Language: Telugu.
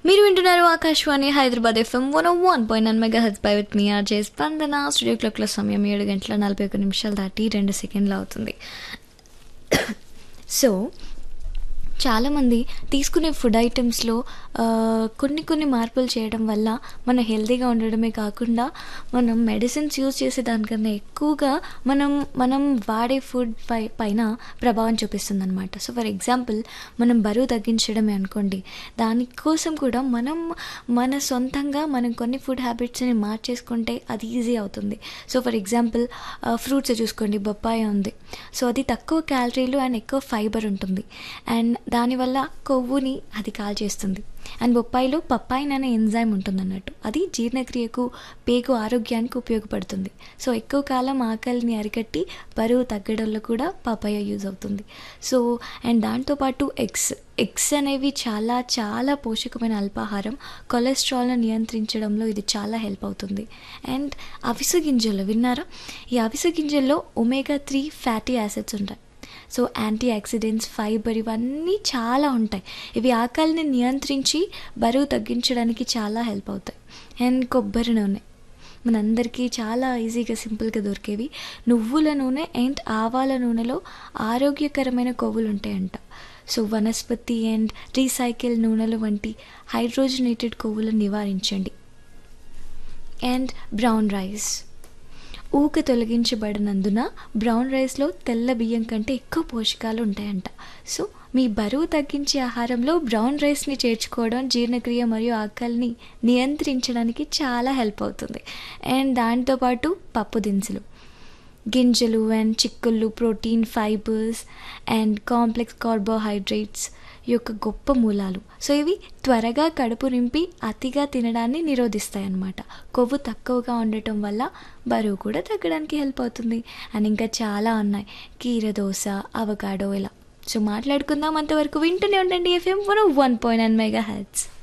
మీరు వింటున్నారు Akashvani Hyderabad FM one one point nine megahertz పై విత్ మీ ఆర్జే స్పందన స్టూడియో క్లాక్ల సమయం ఏడు గంటల నలభై ఒక నిమిషాలు దాటి రెండు సెకండ్లు అవుతుంది సో చాలామంది తీసుకునే ఫుడ్ ఐటమ్స్లో కొన్ని కొన్ని మార్పులు చేయడం వల్ల మనం హెల్తీగా ఉండడమే కాకుండా మనం మెడిసిన్స్ యూజ్ చేసే దానికన్నా ఎక్కువగా మనం మనం వాడే ఫుడ్ పై పైన ప్రభావం చూపిస్తుంది అనమాట సో ఫర్ ఎగ్జాంపుల్ మనం బరువు తగ్గించడమే అనుకోండి దానికోసం కూడా మనం మన సొంతంగా మనం కొన్ని ఫుడ్ హ్యాబిట్స్ని మార్చేసుకుంటే అది ఈజీ అవుతుంది సో ఫర్ ఎగ్జాంపుల్ ఫ్రూట్స్ చూసుకోండి బొప్పాయి ఉంది సో అది తక్కువ క్యాలరీలు అండ్ ఎక్కువ ఫైబర్ ఉంటుంది అండ్ దానివల్ల కొవ్వుని అది కాల్ చేస్తుంది అండ్ బొప్పాయిలో పప్పాయిన్ అనే ఎంజైమ్ ఉంటుంది అన్నట్టు అది జీర్ణక్రియకు పేగు ఆరోగ్యానికి ఉపయోగపడుతుంది సో ఎక్కువ కాలం ఆకలిని అరికట్టి బరువు తగ్గడంలో కూడా పపాయ యూజ్ అవుతుంది సో అండ్ దాంతోపాటు ఎగ్స్ ఎగ్స్ అనేవి చాలా చాలా పోషకమైన అల్పాహారం కొలెస్ట్రాల్ను నియంత్రించడంలో ఇది చాలా హెల్ప్ అవుతుంది అండ్ అవిసె గింజలు విన్నారా ఈ అవిసె గింజల్లో ఒమేగా త్రీ ఫ్యాటీ యాసిడ్స్ ఉంటాయి సో యాంటీ ఆక్సిడెంట్స్ ఫైబర్ ఇవన్నీ చాలా ఉంటాయి ఇవి ఆకలిని నియంత్రించి బరువు తగ్గించడానికి చాలా హెల్ప్ అవుతాయి అండ్ కొబ్బరి నూనె మనందరికీ చాలా ఈజీగా సింపుల్గా దొరికేవి నువ్వుల నూనె అండ్ ఆవాల నూనెలో ఆరోగ్యకరమైన కొవ్వులు ఉంటాయంట సో వనస్పతి అండ్ రీసైకిల్ నూనెలు వంటి హైడ్రోజనేటెడ్ కొవ్వులను నివారించండి అండ్ బ్రౌన్ రైస్ ఊక తొలగించబడినందున బ్రౌన్ రైస్లో తెల్ల బియ్యం కంటే ఎక్కువ పోషకాలు ఉంటాయంట సో మీ బరువు తగ్గించే ఆహారంలో బ్రౌన్ రైస్ని చేర్చుకోవడం జీర్ణక్రియ మరియు ఆకలిని నియంత్రించడానికి చాలా హెల్ప్ అవుతుంది అండ్ దాంతోపాటు పప్పు దినుసులు గింజలు అండ్ చిక్కుళ్ళు protein fibres and complex carbohydrates యొక్క గొప్ప మూలాలు సో ఇవి త్వరగా కడుపు నింపి అతిగా తినడాన్ని నిరోధిస్తాయి అన్నమాట కొవ్వు తక్కువగా ఉండటం వల్ల బరువు కూడా తగ్గడానికి హెల్ప్ అవుతుంది అండ్ ఇంకా చాలా ఉన్నాయి కీర దోశ అవగాడో ఇలా సో మాట్లాడుకుందాం అంతవరకు వింటూనే ఉండండి FM one one point nine mega heads